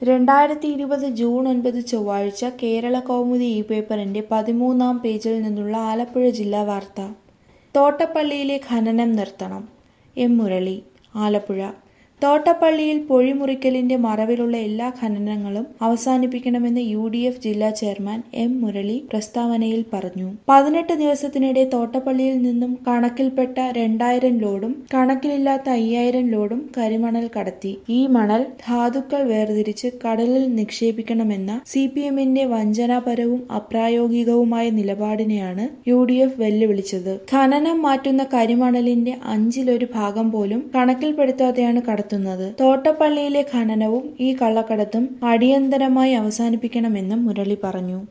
രണ്ടായിരത്തി ഇരുപത് ജൂൺ ഒൻപത് ചൊവ്വാഴ്ച കേരള കൗമുദി ഈ പേപ്പറിന്റെ പതിമൂന്നാം പേജിൽ നിന്നുള്ള ആലപ്പുഴ ജില്ലാ വാർത്ത തോട്ടപ്പള്ളിയിലെ ഖനനം നിർത്തണം എം മുരളി ആലപ്പുഴ തോട്ടപ്പള്ളിയിൽ പൊഴിമുറിക്കലിന്റെ മറവിലുള്ള എല്ലാ ഖനനങ്ങളും അവസാനിപ്പിക്കണമെന്ന് യു ഡി എഫ് ജില്ലാ ചെയർമാൻ എം മുരളി പ്രസ്താവനയിൽ പറഞ്ഞു പതിനെട്ട് ദിവസത്തിനിടെ തോട്ടപ്പള്ളിയിൽ നിന്നും കണക്കിൽപ്പെട്ട രണ്ടായിരം ലോഡും കണക്കിലില്ലാത്ത അയ്യായിരം ലോഡും കരിമണൽ കടത്തി ഈ മണൽ ധാതുക്കൾ വേർതിരിച്ച് കടലിൽ നിക്ഷേപിക്കണമെന്ന സി പി എമ്മിന്റെ വഞ്ചനാപരവും അപ്രായോഗികവുമായ നിലപാടിനെയാണ് യു ഡി എഫ് വെല്ലുവിളിച്ചത് ഖനനം മാറ്റുന്ന കരിമണലിന്റെ അഞ്ചിലൊരു ഭാഗം പോലും കണക്കിൽപ്പെടുത്താതെയാണ് കടത്തുന്നത് തോട്ടപ്പള്ളിയിലെ ഖനനവും ഈ കള്ളക്കടത്തും അടിയന്തരമായി അവസാനിപ്പിക്കണമെന്നും മുരളി പറഞ്ഞു